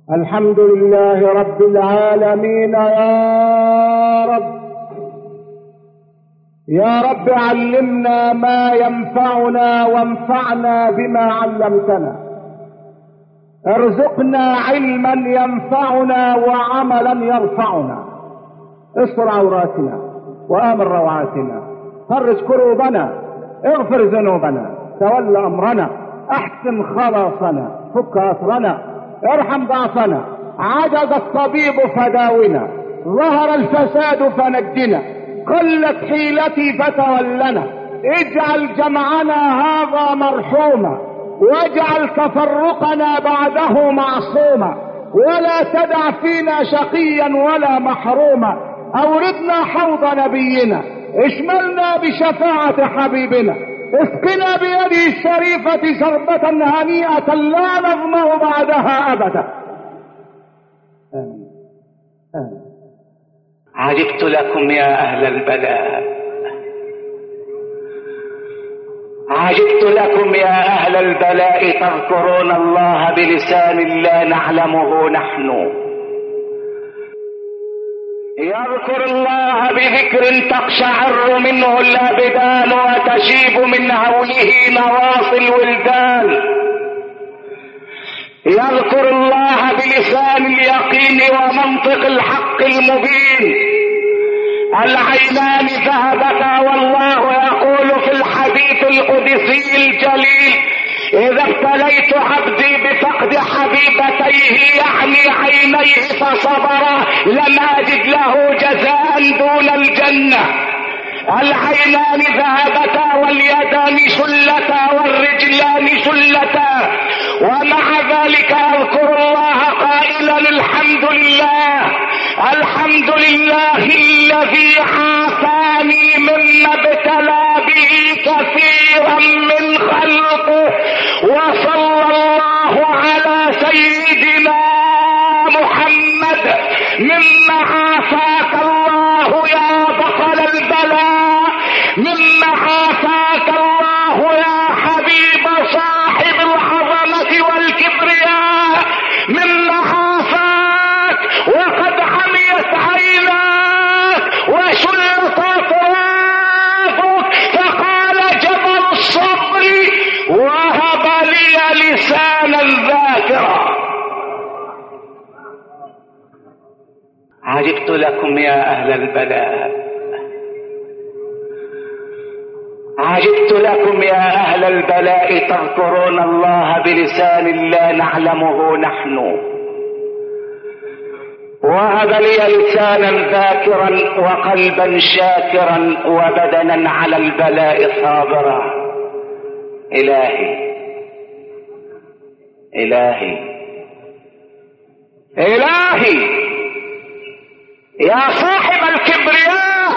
الحمد لله رب العالمين يا رب يا رب علمنا ما ينفعنا وانفعنا بما علمتنا ارزقنا علما ينفعنا وعملا يرفعنا استر عوراتنا وامن روعاتنا فرج كروبنا اغفر ذنوبنا تول امرنا احسن خلاصنا فك اسرنا ارحم ضعفنا عجز الطبيب فداونا ظهر الفساد فنجنا قلت حيلتي فتولنا اجعل جمعنا هذا مرحوما واجعل تفرقنا بعده معصوما ولا تدع فينا شقيا ولا محروما اوردنا حوض نبينا اشملنا بشفاعة حبيبنا اسقنا بيده الشريفة شربة هنيئة لا نظمأ بعدها أبدا آمين آمين عجبت لكم يا أهل البلاء عجبت لكم يا أهل البلاء تذكرون الله بلسان لا نعلمه نحن يذكر الله بذكر تقشعر منه الابدان وتشيب من هوله نواصي الولدان يذكر الله بلسان اليقين ومنطق الحق المبين العينان ذهبتا والله يقول في الحديث القدسي الجليل إذا ابتليت عبدي بفقد حبيبتيه يعني عينيه فصبر لم أجد له جزاء دون الجنة العينان ذهبتا واليدان شلتا والرجلان شلتا ومع ذلك أذكر الله قائلا الحمد لله الحمد لله الذي عافاني مما ابتلى به كثيرا من خلقه وصلى الله على سيدنا محمد مما عافاك الله يا بطل البلاء مما عافاك الله يا حبيب صاحب العظمة والكبرياء مما عافاك وقد عميت عيناك وشلت اطرافك فقال جبل الصبر وهب لي لسانا ذاكرا عجبت لكم يا اهل البلاء عجبت لكم يا اهل البلاء تذكرون الله بلسان لا نعلمه نحن وهب لي لسانا ذاكرا وقلبا شاكرا وبدنا على البلاء صابرا الهي الهي الهي يا صاحب الكبرياء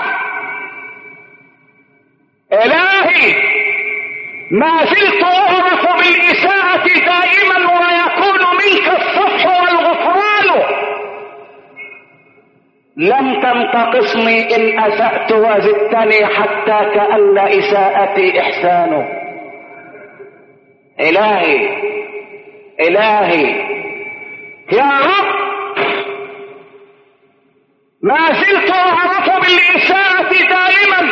الهي ما زلت اعرف بالاساءة دائما ويكون منك الصفح والغفران لم تنتقصني ان اسأت وزدتني حتى كأن اساءتي احسان الهي الهي يا رب ما زلت اعرف بالاساءة دائما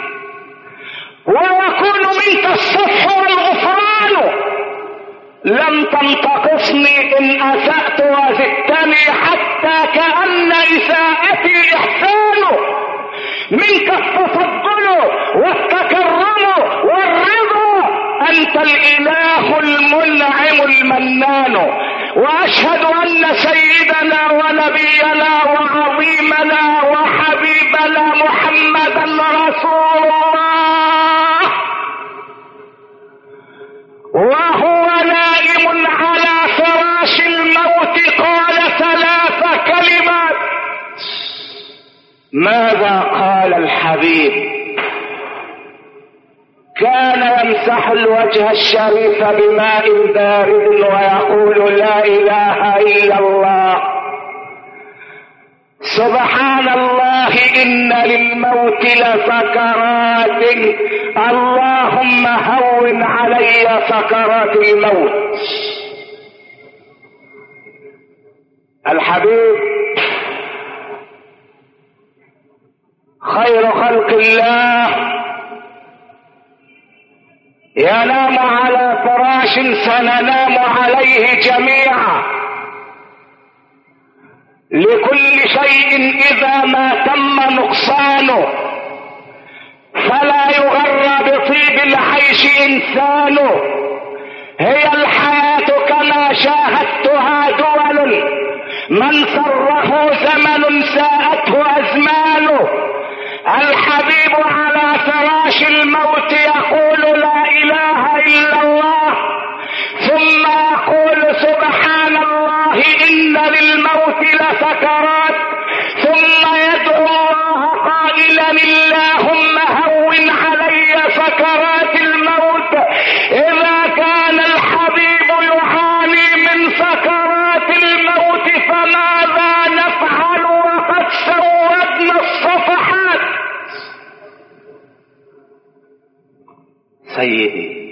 ويكون منك الصفح والغفران لم تنتقصني ان اسأت وزدتني حتى كأن اساءتي احسان منك التفضل والتكرم والرضا انت الاله المنعم المنان واشهد ان سيدنا ونبينا وعظيمنا وحبيبنا محمدا رسول الله وهو نائم على فراش الموت قال ثلاث كلمات ماذا قال الحبيب كان يمسح الوجه الشريف بماء بارد ويقول لا اله الا الله سبحان الله ان للموت لسكرات اللهم هون علي سكرات الموت الحبيب خير خلق الله ينام على فراش سننام عليه جميعا لكل شيء اذا ما تم نقصانه فلا يغر بطيب العيش انسانه هي الحياه كما شاهدتها دول من سره زمن ساءته ازمانه الحبيب على فراش الموت يقول لا اله الا الله ثم يقول سبحان الله ان للموت لسكرات ثم يدعو الله قائلا اللهم هون علي سكرات الموت اذا كان الحبيب يعاني من سكرات الموت فماذا نفعل وقد سودنا الصفحات سيدي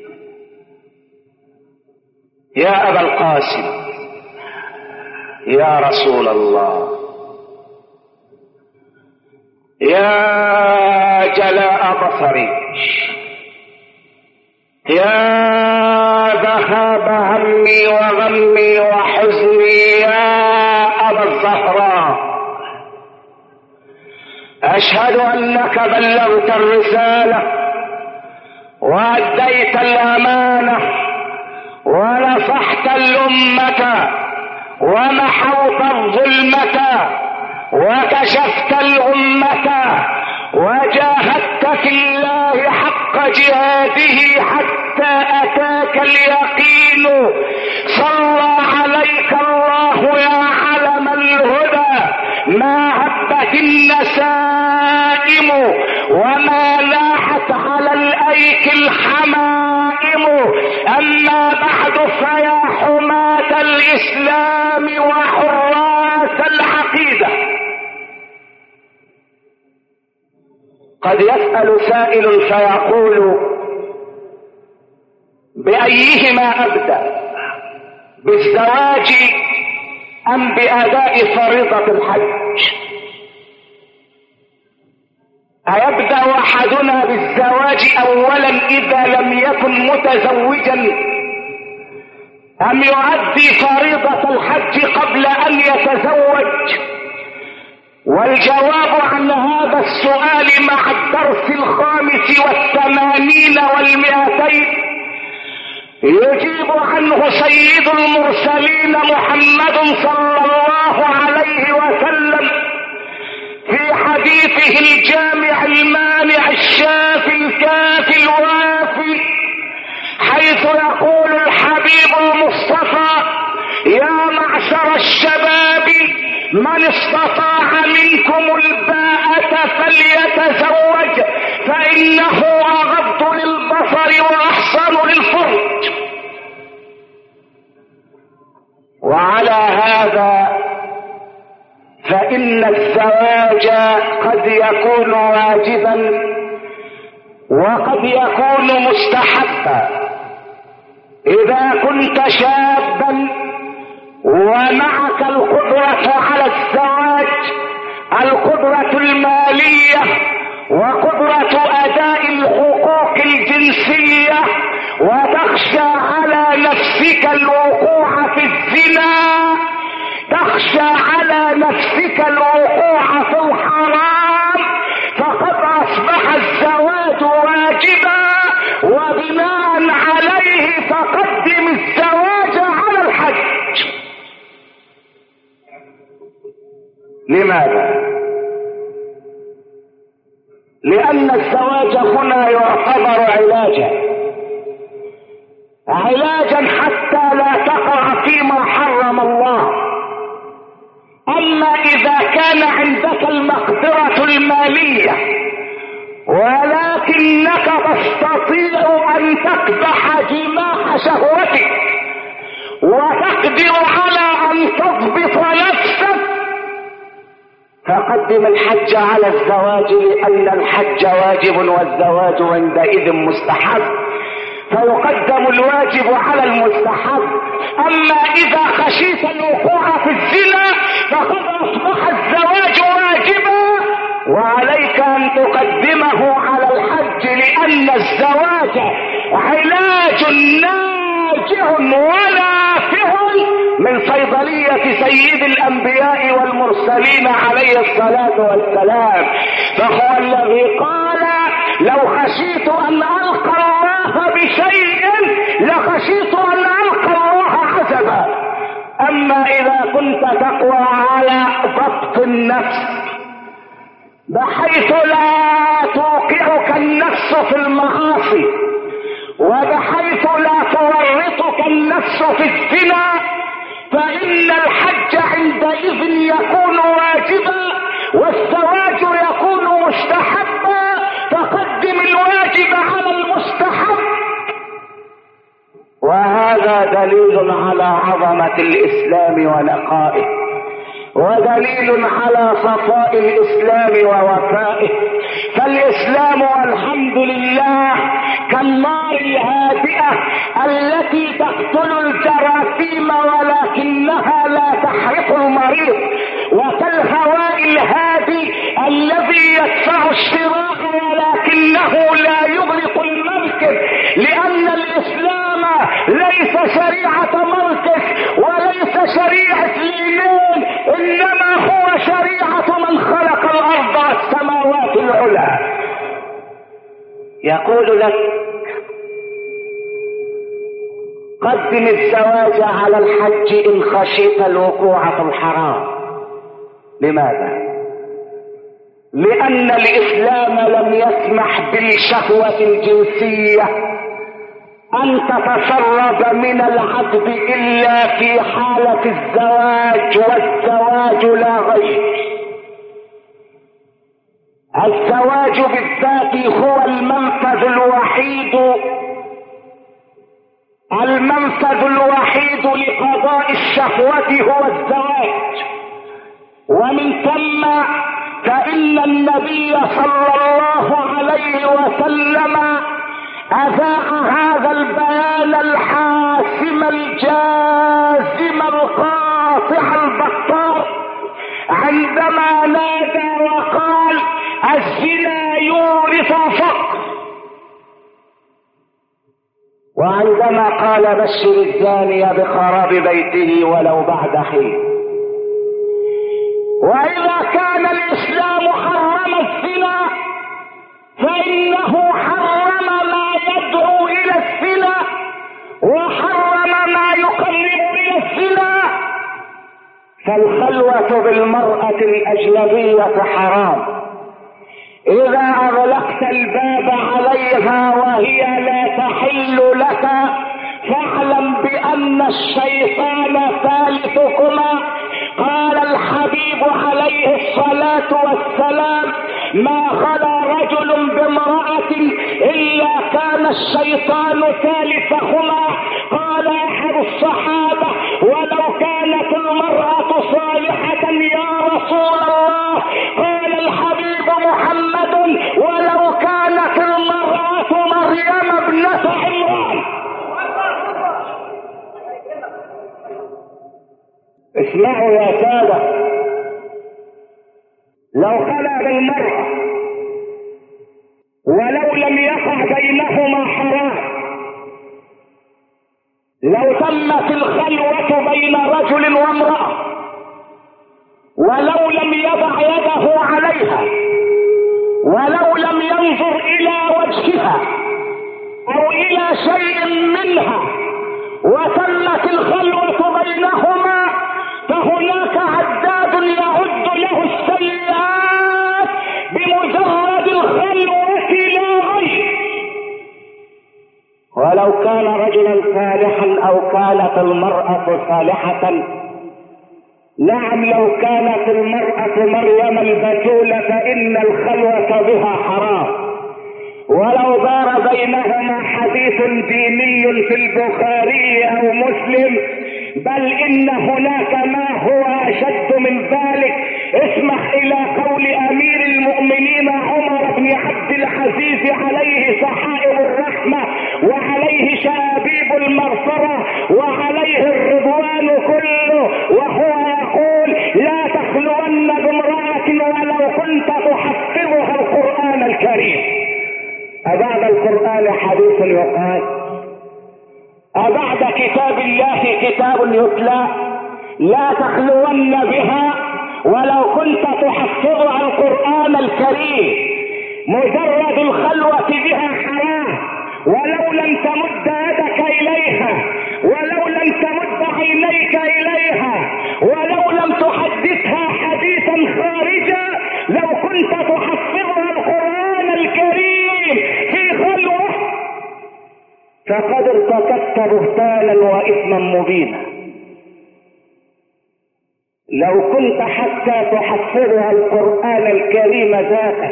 يا ابا القاسم يا رسول الله يا جلاء بصري يا ذهاب همي وغمي وحزني يا ابا الزهراء اشهد انك بلغت الرساله واديت الامانه ونصحت الامه ومحوت الظلمه وكشفت الامه وجاهدت في الله حق جهاده حتى اتاك اليقين صلى عليك الله يا علم الهدى ما هبت النسائم وما لاحت على الايك الحمائم اما بعد فيا حماة الاسلام وحراس العقيده قد يسأل سائل فيقول بأيهما أبدأ بالزواج أم بأداء فريضة الحج أيبدأ أحدنا بالزواج أولا إذا لم يكن متزوجا أم يؤدي فريضة الحج قبل أن يتزوج والجواب عن هذا السؤال مع الدرس الخامس والثمانين والمئتين يجيب عنه سيد المرسلين محمد صلى الله عليه وسلم في حديثه الجامع المانع الشافي الكافي الوافي حيث يقول الحبيب المصطفى يا معشر الشباب من استطاع منكم الباءة فليتزوج فإنه أغض للبصر وأحسن للفرج وعلى هذا فإن الزواج قد يكون واجبا وقد يكون مستحبا إذا كنت شابا ومعك القدرة على الزواج القدرة المالية وقدرة أداء الحقوق الجنسية وتخشى على نفسك الوقوع في الزنا تخشى على نفسك الوقوع في الحرام فقد أصبح الزواج واجبا وبناء عليه فقدم الزواج على الحج لماذا لان الزواج هنا يعتبر علاجا علاجا حتى لا تقع فيما حرم الله اما اذا كان عندك المقدره الماليه ولكنك تستطيع ان تكبح جماح شهوتك وتقدر على ان تضبط نفسك فقدم الحج على الزواج لأن الحج واجب والزواج عندئذ مستحب فيقدم الواجب على المستحب اما اذا خشيت الوقوع في الزنا فقد اصبح الزواج واجبا وعليك ان تقدمه على الحج لان الزواج علاج ناجع ونافع من صيدلية سيد الانبياء والمرسلين عليه الصلاة والسلام فهو الذي قال لو خشيت ان القى الله بشيء لخشيت ان القى الله عزبا اما اذا كنت تقوى على ضبط النفس بحيث لا توقعك النفس في المعاصي وبحيث لا تورطك النفس في الزنا فإن الحج عندئذ يكون واجبا والزواج يكون مستحبا فقدم الواجب على المستحب وهذا دليل على عظمة الإسلام ونقائه ودليل على صفاء الاسلام ووفائه فالاسلام والحمد لله كالنار الهادئه التي تقتل الجراثيم ولكنها لا تحرق المريض وكالهواء الهادي الذي يدفع الشراع ولكنه لا يغرق المركب لان الاسلام ليس شريعه مركز وليس شريعه ليمون انما هو شريعة من خلق الارض والسماوات العلى يقول لك قدم الزواج على الحج ان خشيت الوقوع في الحرام لماذا لان الاسلام لم يسمح بالشهوة الجنسية ان تتسرب من العبد الا في حالة الزواج والزواج لا غير الزواج بالذات هو المنفذ الوحيد المنفذ الوحيد لقضاء الشهوة هو الزواج ومن ثم فإن النبي صلى الله عليه وسلم أذاع هذا البيان الحاسم الجازم القاطع البطار عندما نادى وقال الزنا يورث الفقر وعندما قال بشر الزاني بخراب بيته ولو بعد حين واذا كان الاسلام حرم الزنا فانه حرم ما يدعو الى الزنا وحرم ما يقرب الى الزنا فالخلوة بالمرأة الأجنبية حرام إذا أغلقت الباب عليها وهي لا تحل لك فاعلم بأن الشيطان ثالثكما قال الحبيب عليه الصلاة والسلام ما خلا رجل بامرأة إلا كان الشيطان ثالثهما قال أحد الصحابة ولو كانت المرأة صالحة يا رسول الله قال الحبيب محمد ولو كانت المرأة مريم ابنة عمران اسمعوا يا سادة لو خلا بالمرأة ولو لم يقع بينهما حرام لو تمت الخلوة بين رجل وامرأة ولو لم يضع يده عليها ولو لم ينظر إلى وجهها أو إلى شيء منها وتمت الخلوة بينهما فهناك عداد يعد له السيئات بمجرد الخلوة لا غير ولو كان رجلا صالحا او كانت المرأة صالحة نعم لو كانت المرأة مريم البتول فإن الخلوة بها حرام ولو دار بينهما حديث ديني في البخاري او مسلم بل ان هناك ما هو اشد من ذلك اسمح الى قول امير المؤمنين عمر بن بن عبد العزيز عليه سحائر الرحمة وعليه شابيب المغفرة وعليه الرضوان كله وهو يقول لا تخلون بامرأة ولو كنت تحفظها القرآن الكريم أبعد القرآن حديث يقال أبعد كتاب الله كتاب يتلى لا تخلون بها ولو كنت تحفظها القرآن الكريم مجرد الخلوة بها حرام ولو لم تمد يدك إليها ولو لم تمد عينيك إليها ولو لم تحدثها حديثا خارجا لو كنت تحفظها القرآن الكريم في خلوة فقد ارتكبت بهتانا وإثما مبينا لو كنت حتى تحفظها القرآن الكريم ذاته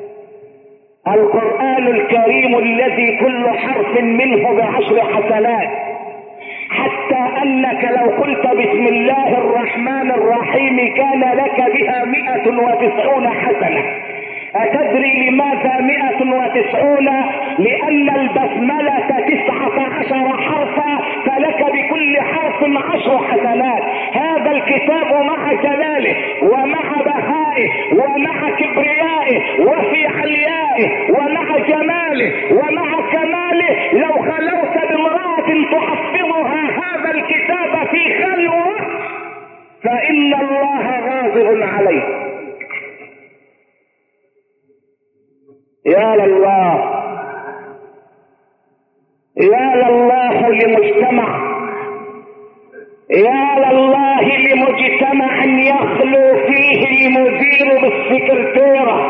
القرآن الكريم الذي كل حرف منه بعشر حسنات حتى انك لو قلت بسم الله الرحمن الرحيم كان لك بها مئة وتسعون حسنة أتدري لماذا مئة وتسعون لأن البسملة تسعة عشر حرفا فلك بكل حرف عشر حسنات هذا الكتاب مع جلاله ومع بهائه ومع كبريائه وفي عليائه ومع جماله ومع كماله لو خلوت بامرأة تحفظها هذا الكتاب في خلوة فإن الله غاضب عليه يا لله يا لله لمجتمع يا لله لمجتمع يخلو فيه المدير بالسكرتيرة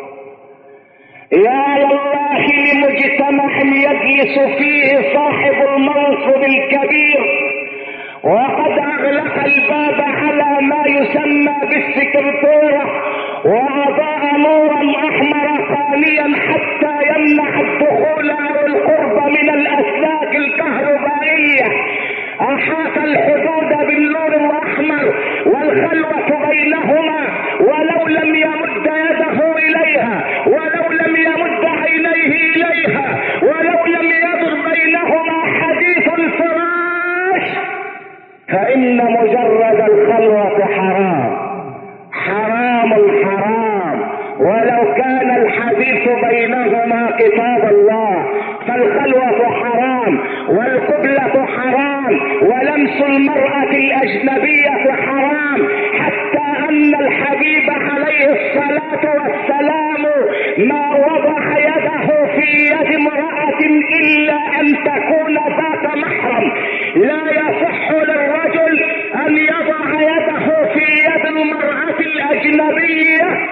يا لله لمجتمع يجلس فيه صاحب المنصب الكبير وقد اغلق الباب على ما يسمى بالسكرتيرة واضاء نورا احمر خاليا حتى يمنع الدخول او القرب من الاسلاك الكهربائية احاط الحدود بالنور الاحمر والخلوة بينهما ولو لم يمد يده اليها ولو لم يمد عينيه اليها ولو لم يدر بينهما حديث الفراش فان مجرد الخلوة حرام حرام حرام ولو كان الحديث بينهما كتاب الله فالخلوة حرام والقبلة حرام ولمس المرأة الأجنبية حرام حتى أن الحبيب عليه الصلاة والسلام ما وضع يده في يد امرأة إلا أن تكون ذات محرم لا يصح للرجل أن يضع يده في يد المرأة الأجنبية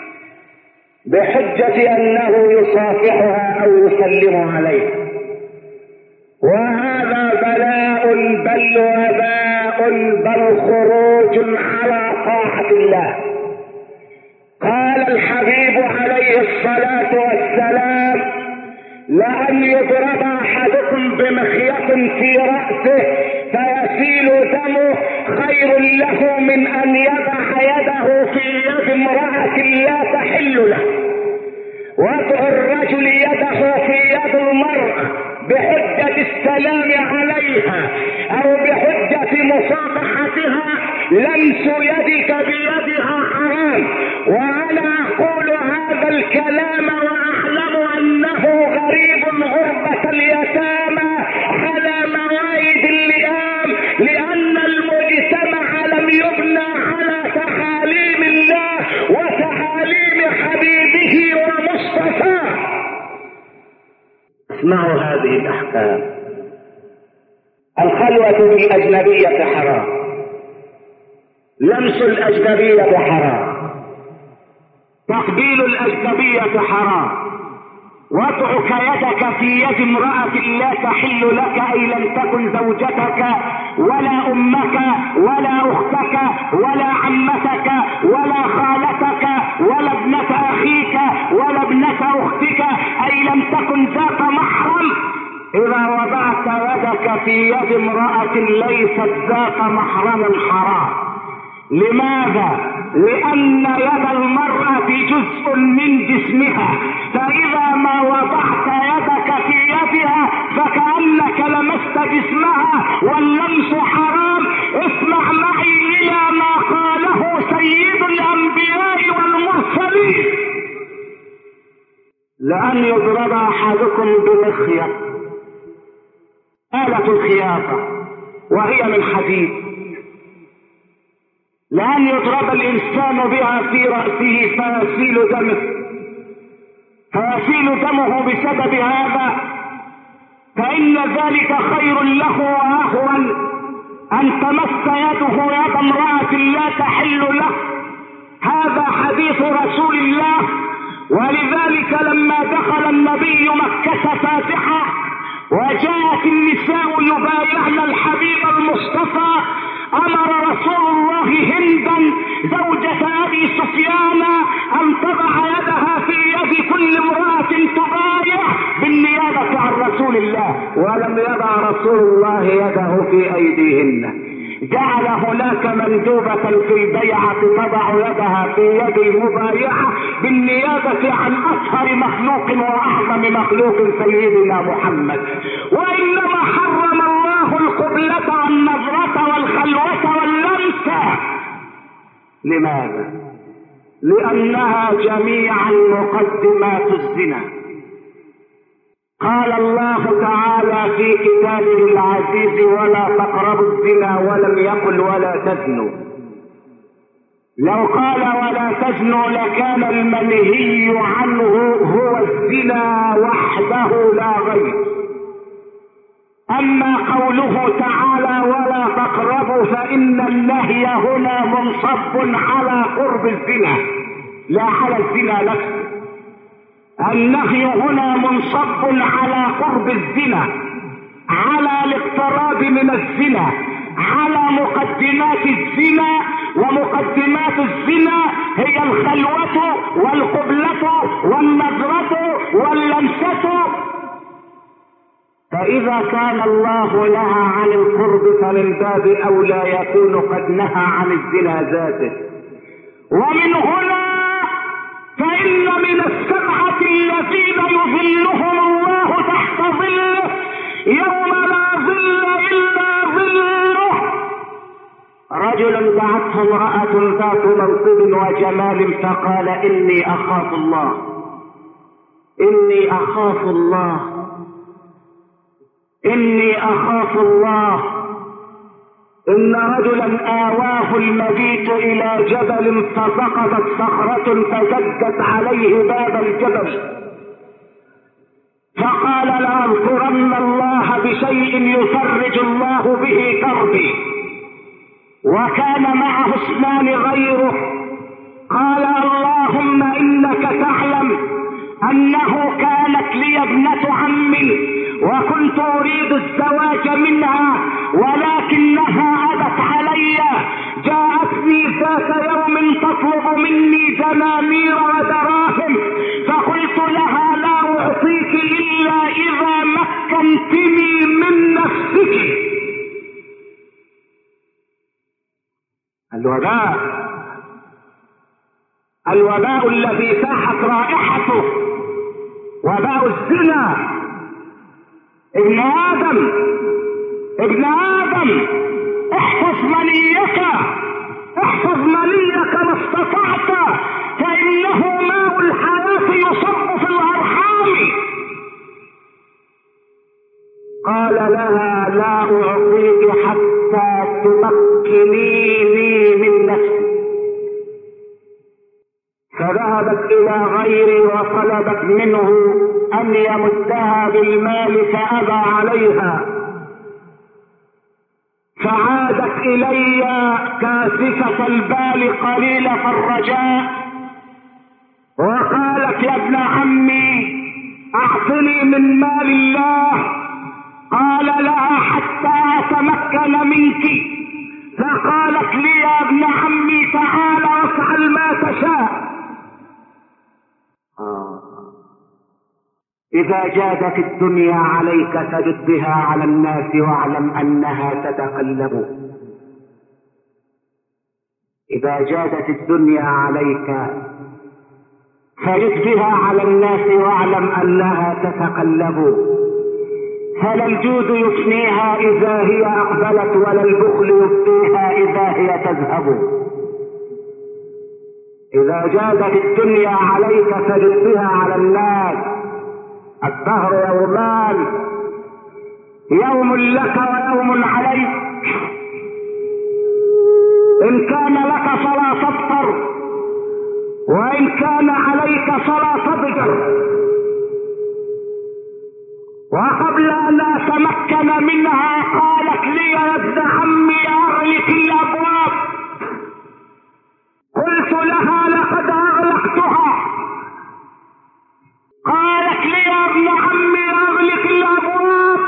بحجة أنه يصافحها أو يسلم عليها وهذا بلاء بل وباء بل خروج على طاعة الله قال الحبيب عليه الصلاة والسلام لأن يضرب أحدكم بمخيط في رأسه فيسيل دمه خير له من أن يضع يده في يد امرأة لا تحل له وضع الرجل يده في يد المرأة بحجة السلام عليها أو بحجة مصافحتها لمس يدك بيدها حرام وأنا أقول هذا الكلام وأعلم أنه غريب غربة اليتامى على موائد اللئام لأن المجتمع لم يبنى على تعاليم الله وتعاليم حبيبه ومصطفاه اسمعوا هذه الأحكام الخلوة بالأجنبية حرام لمس الأجنبية حرام تقبيل الأجنبية حرام وضعك يدك في يد امرأة لا تحل لك أي لم تكن زوجتك ولا أمك ولا أختك ولا عمتك ولا خالتك ولا ابنة أخيك ولا ابنة أختك أي لم تكن ذات محرم إذا وضعت يدك في يد امرأة ليست ذات محرم حرام لماذا لان يد المرأة جزء من جسمها فاذا ما وضعت يدك في يدها فكأنك لمست جسمها واللمس حرام اسمع معي الى ما قاله سيد الانبياء والمرسلين لأن يضرب احدكم بمخيط آلة الخياطة وهي من حديد لأن يضرب الإنسان بها في رأسه فيسيل دمه فيسيل دمه بسبب هذا فإن ذلك خير له وأهون أن تمس يده يد امرأة لا تحل له هذا حديث رسول الله ولذلك لما دخل النبي مكة فاتحة وجاءت النساء يبايعن الحبيب المصطفى امر رسول الله هندا زوجة ابي سفيان ان تضع يدها في يد كل امرأة تبايع بالنيابة عن رسول الله ولم يضع رسول الله يده في ايديهن جعل هناك مندوبة في البيعة تضع يدها في يد المبايعة بالنيابة عن أطهر مخلوق وأعظم مخلوق سيدنا محمد وإنما حرم الله القبلة والنظرة والخلوة واللمس لماذا؟ لأنها جميعا مقدمات الزنا قال الله تعالى في كتابه العزيز ولا تقربوا الزنا ولم يقل ولا تزنوا لو قال ولا تزنوا لكان المنهي عنه هو الزنا وحده لا غير اما قوله تعالى ولا تقربوا فان النهي هنا منصب على قرب الزنا لا على الزنا نفسه النهي هنا منصب على قرب الزنا على الاقتراب من الزنا على مقدمات الزنا ومقدمات الزنا هي الخلوة والقبلة والنظرة واللمسة فإذا كان الله نهى عن القرب فمن باب أولى يكون قد نهى عن الزنا ذاته ومن هنا فإن من السبعة الذين يظلهم الله تحت ظله يوم لا ظل إلا ظله رجل دعته امرأة ذات منصب وجمال فقال إني أخاف الله إني أخاف الله إني أخاف الله إن رجلا آواه المبيت إلى جبل فسقطت صخرة فسدت عليه باب الجبل فقال لأذكرن الله بشيء يفرج الله به كربي وكان معه اثنان غيره قال اللهم إنك تعلم أنه كانت لي ابنة عمي وكنت اريد الزواج منها ولكنها ابت علي جاءتني ذات يوم تطلب مني دنانير ودراهم فقلت لها لا اعطيك الا اذا مكنتني من نفسك الوباء الوباء الذي فاحت رائحته وباء الزنا ابن ادم ابن ادم احفظ منيك احفظ منيك ما استطعت فانه ماء الحياة يصب في الارحام قال لها لا اعطيك حتى تمكنيني من نفسي فذهبت الى غيري وطلبت منه ان يمدها بالمال فابى عليها فعادت الي كاسفة البال قليلة الرجاء وقالت يا ابن عمي اعطني من مال الله قال لها حتى اتمكن منك فقالت لي يا ابن عمي تعال وافعل ما تشاء إذا جادت الدنيا عليك فجد بها على الناس واعلم أنها تتقلب إذا جادت الدنيا عليك فجد بها على الناس واعلم أنها تتقلب فلا الجود يفنيها إذا هي أقبلت ولا البخل يبقيها إذا هي تذهب إذا جادت الدنيا عليك فجد بها على الناس الدهر يومان يوم لك ويوم عليك إن كان لك فلا تفطر وإن كان عليك فلا تضجر وقبل أن أتمكن منها قالت لي يا ابن عمي أغلق الأبواب قلت لها لقد أغلقتها قالت لي يا ابن عمي أغلق الأبواب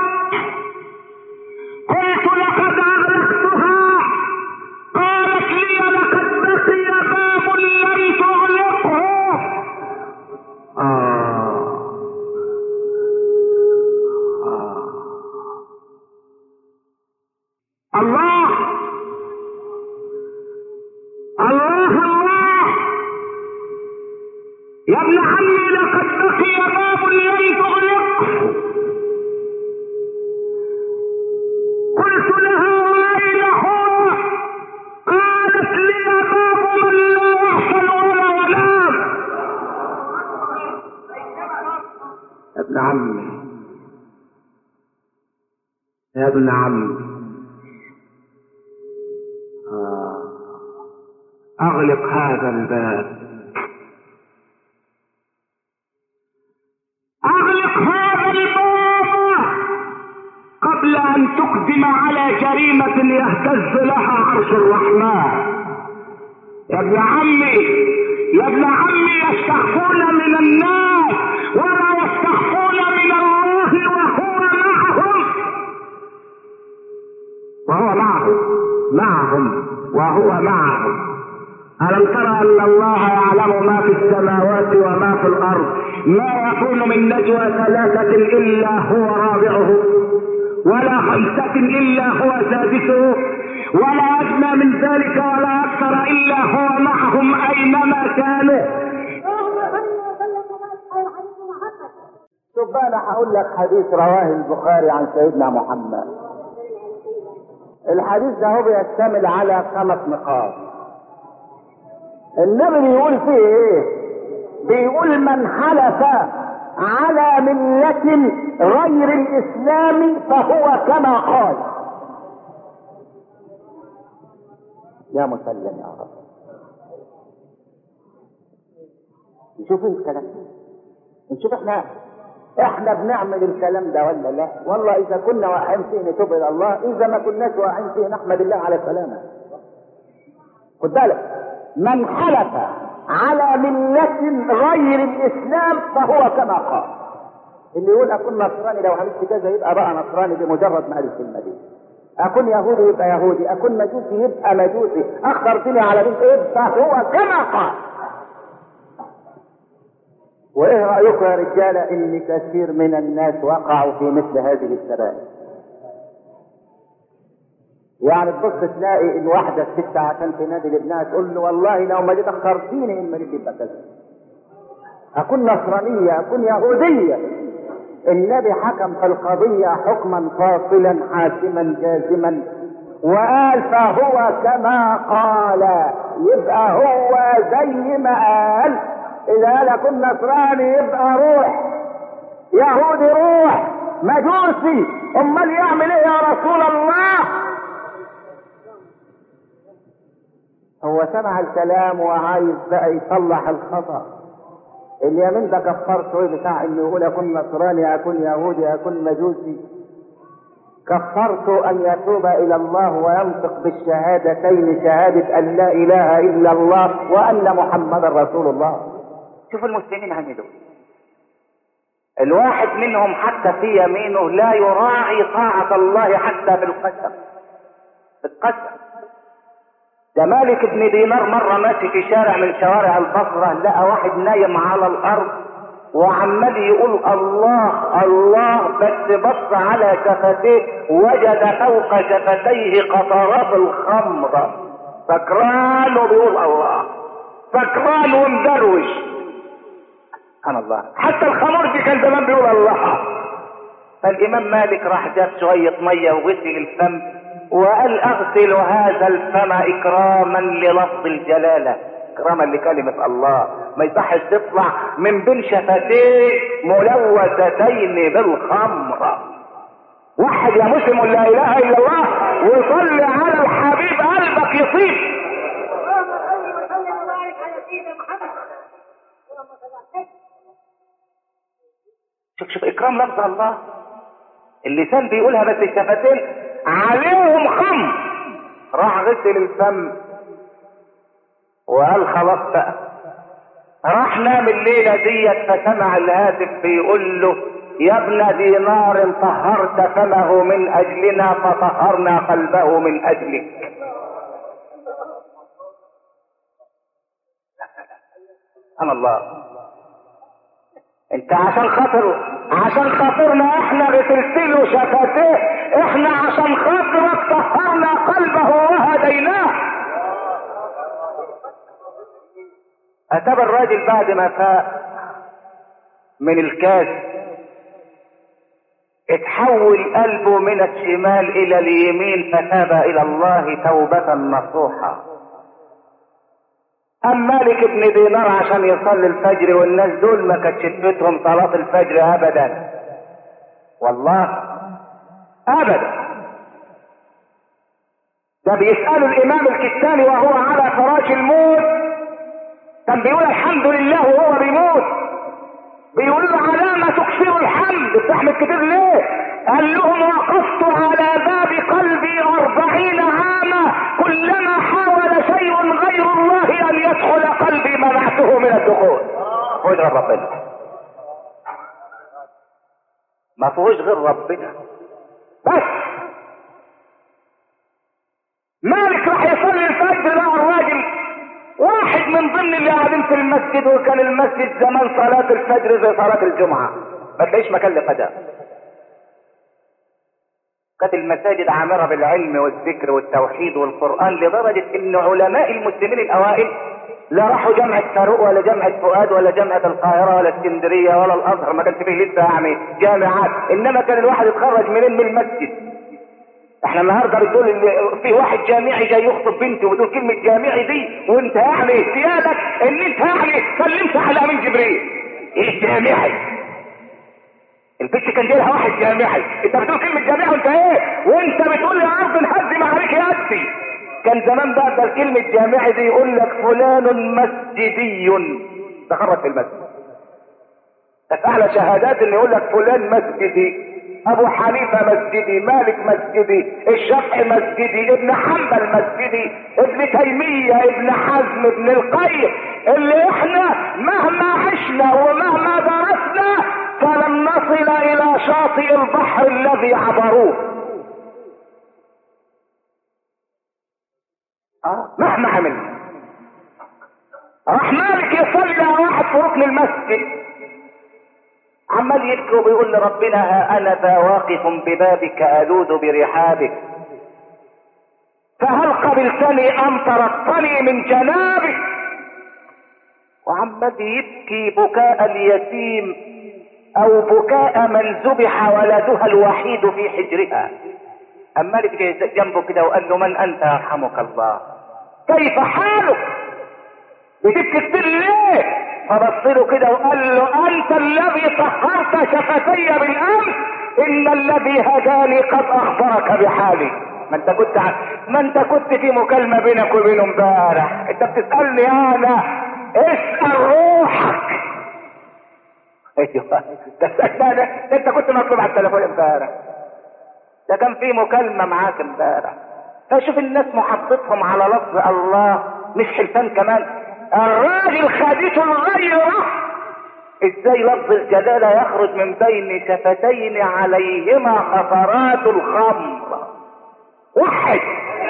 قلت لقد أغلقتها قالت لي لقد بقي باب لم تغلقه آه. آه. الله الله الله يا ابن عمي لقد بقي باب لم تغلقه قلت لها واين هو قالت لي باب من لا يحصل ولا ينام يا ابن عمي يا ابن عمي آه. اغلق هذا الباب اغلق هذا الباب قبل ان تقدم على جريمة يهتز لها عرش الرحمن يا ابن عمي يا ابن عمي يستخفون من الناس ولا يستخفون من الله وهو معهم وهو معهم معهم وهو معهم ألم ترى أن الله يعلم ما في السماوات وما في الأرض ما يكون من نجوى ثلاثة إلا هو رابعه ولا خمسة إلا هو سادسه ولا أدنى من ذلك ولا أكثر إلا هو معهم أينما كانوا شوف بقى انا هقول لك حديث رواه البخاري عن سيدنا محمد الحديث ده هو بيشتمل على خمس نقاط النبي بيقول فيه ايه بيقول من حلف على ملة غير الاسلام فهو كما قال يا مسلم يا رب نشوف الكلام نشوف احنا احنا بنعمل الكلام ده ولا لا والله اذا كنا واقعين فيه نتوب الى الله اذا ما كناش واقعين فيه نحمد الله على السلامه خد بالك من حلف على ملة غير الاسلام فهو كما قال اللي يقول اكون نصراني لو عملت كذا يبقى بقى نصراني بمجرد ما الف الكلمه دي اكون يهودي يبقى يهودي اكون مجوسي يبقى مجوسي اخضر فيني على بنت يبقى هو كما قال وايه رايكم يا رجاله ان كثير من الناس وقعوا في مثل هذه السبائل يعني تبص تلاقي ان واحده ست عشان تنادي لابنها تقول له والله لو ما جيت اخترتيني ان مالك يبقى كذا اكون نصرانيه اكون يهوديه النبي حكم في القضيه حكما فاصلا حاسما جازما وقال فهو كما قال يبقى هو زي ما قال اذا قال اكون نصراني يبقى روح يهودي روح مجوسي امال يعمل ايه يا رسول الله هو سمع الكلام وعايز بقى يصلح الخطا اليمين ده كفرته ايه بتاع انه يقول اكون نصراني اكون يهودي اكون مجوسي كفرت ان يتوب الى الله وينطق بالشهادتين شهادة ان لا اله الا الله وان محمدا رسول الله شوف المسلمين عملوا الواحد منهم حتى في يمينه لا يراعي طاعة الله حتى بالقسم بالقسم ده مالك بن دينار مرة ماشي في شارع من شوارع البصرة لقى واحد نايم على الأرض وعمال يقول الله الله بس بص على شفتيه وجد فوق شفتيه قطرات الخمر سكران وبيقول الله سكران ومدروش سبحان الله حتى الخمرجي كان زمان بيقول الله فالامام مالك راح جاب شويه ميه وغسل الفم وقال اغسل هذا الفم اكراما للفظ الجلاله اكراما لكلمه الله ما يصحش تطلع من بين شفتين ملوثتين بالخمر وحد يا مسلم لا اله الا الله وصل على الحبيب قلبك يطيب اللهم صل وسلم وبارك على سيدنا محمد اللهم صل على شوف شوف اكرام لفظ الله اللسان بيقولها بس الشفتين عليهم خم راح غسل الفم وقال خلاص بقى راح نام الليله ديت فسمع الهاتف بيقول له يا ابن دينار طهرت فمه من اجلنا فطهرنا قلبه من اجلك سبحان الله انت عشان خاطر عشان خاطرنا احنا بترسله شفتيه احنا عشان خاطرك طهرنا قلبه وهديناه اتابع الراجل بعد ما فاق من الكاس اتحول قلبه من الشمال الى اليمين فتاب الى الله توبة نصوحة أم مالك بن دينار عشان يصلي الفجر والناس دول ما كانتش تفوتهم صلاة الفجر أبدا والله أبدا ده بيسألوا الإمام الكتاني وهو على فراش الموت كان بيقول الحمد لله وهو بيموت بيقول له علامة تكثر الحمد بتحمد كتير ليه قال لهم وقفت على باب قلبي أربعين عاما كلما حاول شيء غير الله أن يدخل قلبي منعته من الدخول فوش غير ربنا ما فيهوش غير ربنا بس مالك راح يصلي الفجر لقى الراجل واحد من ضمن اللي قاعدين في المسجد وكان المسجد زمان صلاة الفجر زي صلاة الجمعة ما تلاقيش مكان لقدام كانت المساجد عامرة بالعلم والذكر والتوحيد والقرآن لدرجة ان علماء المسلمين الاوائل لا راحوا جامعة فاروق ولا جامعة فؤاد ولا جامعة القاهرة ولا اسكندرية ولا الازهر ما كانش فيه لسه يعني جامعات انما كان الواحد يتخرج منين من المسجد احنا النهارده بتقول ان في واحد جامعي جاي يخطب بنتي وبتقول كلمه جامعي دي وانت يعني اهتيالك ان انت يعني سلمت على امين جبريل ايه جامعي البنت كان جاي لها واحد جامعي انت بتقول كلمه جامعي وانت ايه وانت بتقول لي عرض الهزم عليك يا ابتي كان زمان بقى ده كلمه جامعي دي يقول لك فلان مسجدي تخرج في المسجد كانت اعلى شهادات ان يقول لك فلان مسجدي ابو حنيفة مسجدي مالك مسجدي الشافعي مسجدي ابن حنبل مسجدي ابن تيمية ابن حزم ابن القيم اللي احنا مهما عشنا ومهما درسنا فلن نصل الى شاطئ البحر الذي عبروه آه. مهما عملنا راح مالك يصلي على واحد في ركن المسجد عمال يبكي وبيقول لربنا ها انا ذا واقف ببابك الوذ برحابك فهل قبلتني ام طردتني من جنابك وعمال يبكي بكاء اليتيم او بكاء من ذبح ولدها الوحيد في حجرها اما جه جنبه كده وقال له من انت يرحمك الله كيف حالك بتبكي كتير ليه فبص له كده وقال له انت الذي طهرت شفتي بالامس ان الذي هداني قد اخبرك بحالي ما انت كنت ع... ما انت كنت في مكالمه بينك وبينه امبارح انت بتسالني انا اسال روحك ايوه ده ده انت كنت مطلوب على التليفون امبارح ده كان في مكالمه معاك امبارح فشوف الناس محطتهم على لفظ الله مش حلفان كمان الراجل خدته الغيرة ازاي لفظ الجلالة يخرج من بين شفتين عليهما خطرات الخمر وحد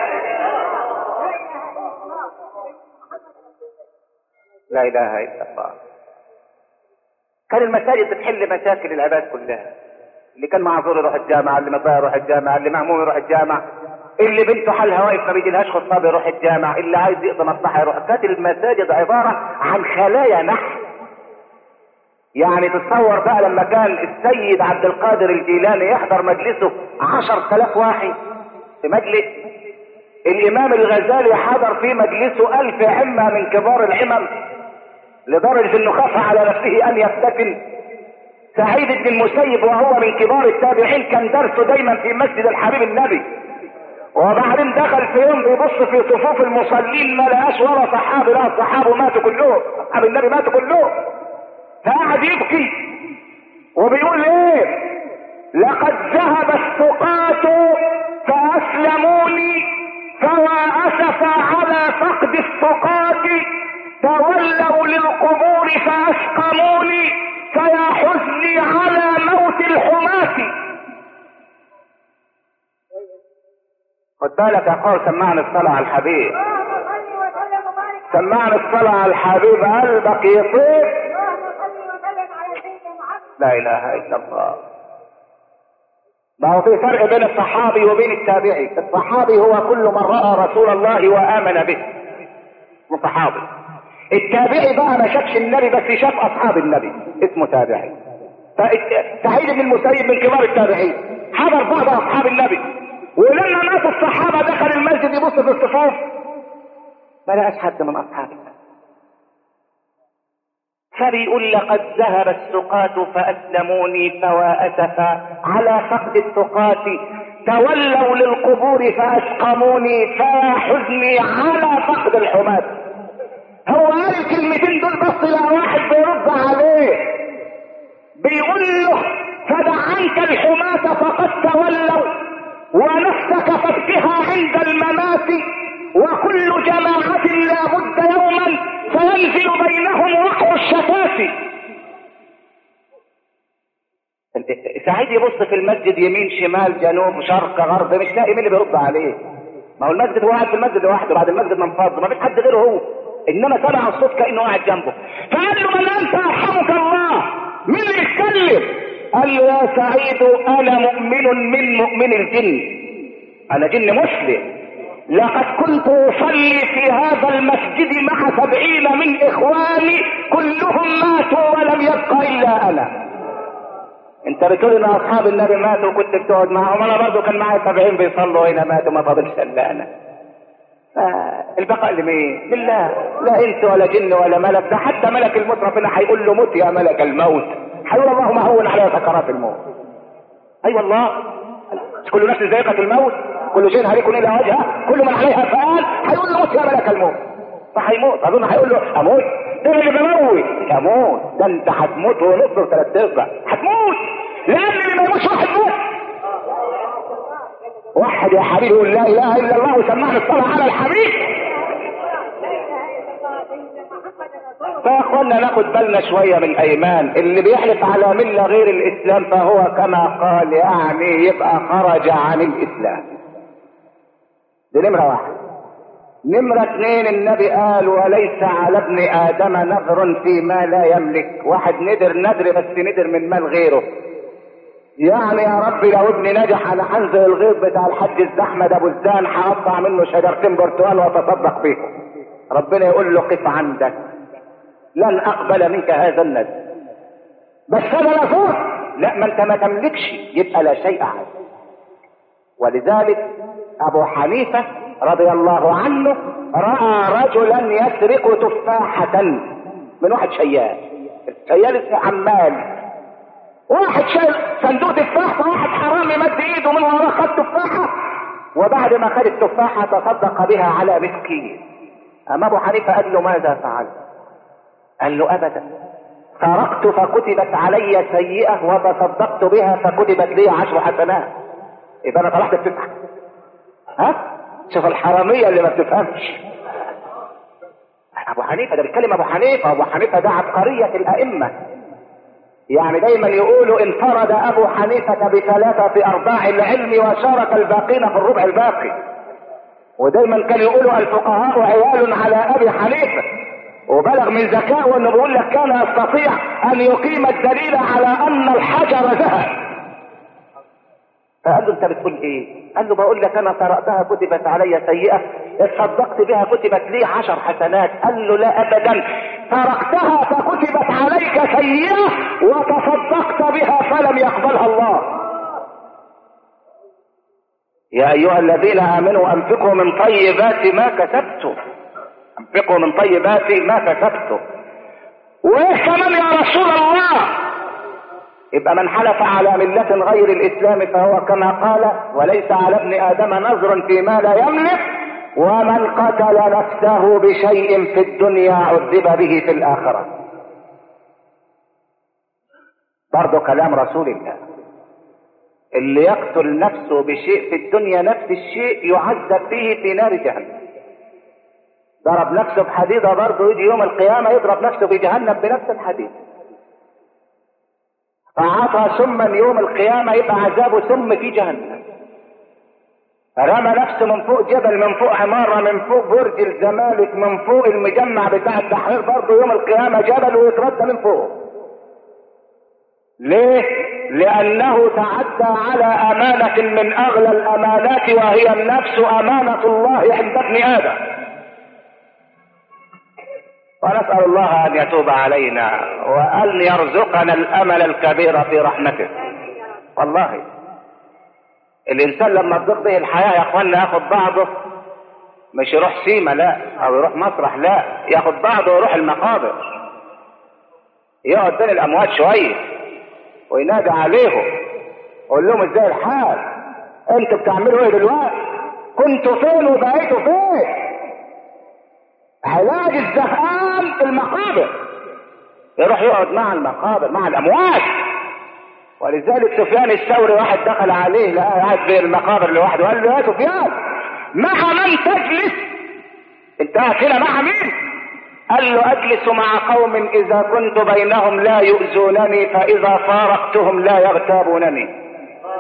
لا اله الا الله كان المساجد بتحل مشاكل العباد كلها اللي كان معذور يروح الجامعة اللي مضايق يروح الجامعة اللي مهموم يروح الجامعة اللي بنته حالها واقف ما بيجيلهاش خطاب يروح الجامع اللي عايز يقضي مصلحه يروح كانت المساجد عباره عن خلايا نحل يعني تصور بقى لما كان السيد عبد القادر الجيلاني يحضر مجلسه عشر تلاف واحد في مجلس الامام الغزالي حضر في مجلسه الف عمة من كبار العمم لدرجة انه خاف على نفسه ان يفتتن سعيد بن المسيب وهو من كبار التابعين كان درسه دايما في مسجد الحبيب النبي وبعدين دخل في يوم بيبص في صفوف المصلين ما لقاش ولا صحابي لا الصحابه ماتوا كلهم اصحاب النبي ماتوا كلهم فقعد يبكي وبيقول ايه لقد ذهب الثقات فاسلموني فوا اسف على فقد الثقات تولوا للقبور فاسقموني فيا حزني على موت الحماة خد بالك يا قول سمعني الصلاة على الحبيب اللهم صل وسلم وبارك سمعني الصلاة على الحبيب قلبك يطيب اللهم صل وسلم على سيدنا محمد لا اله الا الله ما هو في فرق بين الصحابي وبين التابعي الصحابي هو كل من راى رسول الله وامن به اسمه صحابي التابعي بقى ما شافش النبي بس شاف اصحاب النبي اسمه تابعي فالت- سعيد بن المسيب من كبار التابعين حضر بعض اصحاب النبي ولما مات الصحابه دخل المسجد يبص في الصفوف ما لقاش حد من اصحاب النبي فبيقول لقد ذهب السقاة فأسلموني فوا أسفا على فقد السقاة تولوا للقبور فأسقموني فيا حزني على فقد الحماة هو قال الكلمتين دول بس لقى واحد بيرد عليه بيقول له فدع عنك الحماة فقد تولوا ونفسك فابكها عند الممات وكل جماعة لابد يوما سينزل بينهم وحي الشتات سعيد يبص في المسجد يمين شمال جنوب شرق غرب مش لاقي مين اللي بيرد عليه ما هو المسجد هو قاعد في المسجد لوحده بعد المسجد منفض ما فيش حد غيره هو انما سمع الصوت كانه قاعد جنبه فقال له من انت ارحمك الله مين اللي يتكلم قال له يا سعيد انا مؤمن من مؤمن الجن انا جن مسلم لقد كنت اصلي في هذا المسجد مع سبعين من اخواني كلهم ماتوا ولم يبق الا انا انت بتقول ان اصحاب النبي ماتوا وكنت بتقعد معهم انا برضه كان معايا سبعين بيصلوا هنا ماتوا ما فاضلش الا انا البقاء لمين؟ لله لا انس ولا جن ولا ملك ده حتى ملك الموت ربنا هيقول له موت يا ملك الموت هيقول اللهم هون على سكرات الموت اي أيوة والله مش كل نفس ذائقة الموت كل شيء هليك الى وجهه كل من عليها فعال هيقول له موت يا ملك الموت فهيموت اظن هيقول له اموت ده اللي بموت اموت ده انت هتموت ونص وثلاث ارباع هتموت لان اللي ما يموتش واحد موت واحد يا حبيبي يقول لا اله الا الله وسمعنا الصلاه على الحبيب لا اله الا الله سيدنا محمد رسول الله فيا اخوانا ناخد بالنا شويه من الايمان اللي بيحلف على مله غير الاسلام فهو كما قال يعني يبقى خرج عن الاسلام دي نمره واحد نمرة اثنين النبي قال وليس على ابن ادم نذر فيما لا يملك واحد ندر ندر بس ندر من مال غيره يعني يا رب لو ابني نجح انا هنزل الغيط بتاع الحاج الزحمد ابو الزان هقطع منه شجرتين برتقال واتصدق بيهم ربنا يقول له قف عندك لن اقبل منك هذا النذر بس انا نفوت لا ما انت ما تملكش يبقى لا شيء عليك ولذلك ابو حنيفه رضي الله عنه راى رجلا يسرق تفاحه من واحد شيال الشيال اسمه عمال واحد شايل صندوق تفاح فواحد حرامي مد ايده من وراه خد تفاحه وبعد ما خد التفاحه تصدق بها على مسكين اما ابو حنيفه قال له ماذا فعلت؟ قال له ابدا سرقت فكتبت علي سيئه وتصدقت بها فكتبت لي عشر حسنات يبقى انا طلعت بتسعه ها؟ شوف الحراميه اللي ما بتفهمش ابو حنيفه ده بيتكلم ابو حنيفه ابو حنيفه ده عبقريه الائمه يعني دايما يقولوا انفرد ابو حنيفة بثلاثة ارباع العلم وشارك الباقين في الربع الباقي ودايما كانوا يقولوا الفقهاء عيال على ابي حنيفة وبلغ من ذكائه انه بيقول لك كان يستطيع ان يقيم الدليل على ان الحجر ذهب فقال له انت بتقول ايه قال له بقول لك انا قرأتها كتبت علي سيئة اتصدقت بها كتبت لي عشر حسنات قال له لا ابدا تركتها فكتبت عليك سيئة وتصدقت بها فلم يقبلها الله يا ايها الذين امنوا انفقوا من طيبات ما كسبتم انفقوا من طيبات ما كسبتم وايه كمان يا رسول الله يبقى من حلف على ملة غير الإسلام فهو كما قال وليس على ابن آدم نظر فيما لا يملك ومن قتل نفسه بشيء في الدنيا عذب به في الآخرة برضو كلام رسول الله اللي يقتل نفسه بشيء في الدنيا نفس الشيء يعذب به في نار جهنم ضرب نفسه بحديدة برضه يجي يوم القيامة يضرب نفسه في جهنم بنفس الحديد فعطى سما يوم القيامة يبقى عذابه سم في جهنم رمى نفسه من فوق جبل من فوق عمارة من فوق برج الزمالك من فوق المجمع بتاع التحرير برضه يوم القيامة جبل ويتردى من فوق ليه؟ لأنه تعدى على أمانة من أغلى الأمانات وهي النفس أمانة الله عند ابن آدم ونسأل الله أن يتوب علينا وأن يرزقنا الأمل الكبير في رحمته والله الإنسان لما تضيق به الحياة يا أخوانا ياخد بعضه مش يروح سيما لا أو يروح مسرح لا ياخد بعضه ويروح المقابر يقعد بين الأموات شوية وينادي عليهم يقول لهم ازاي الحال انتوا بتعملوا ايه دلوقتي كنتوا فين وبقيتوا فين علاج الزهقان في المقابر يروح يقعد مع المقابر مع الاموات ولذلك سفيان الثوري واحد دخل عليه لقاه قاعد بين المقابر لوحده وقال له يا سفيان مع من تجلس انت قاعد هنا مع مين قال له اجلس مع قوم اذا كنت بينهم لا يؤذونني فاذا فارقتهم لا يغتابونني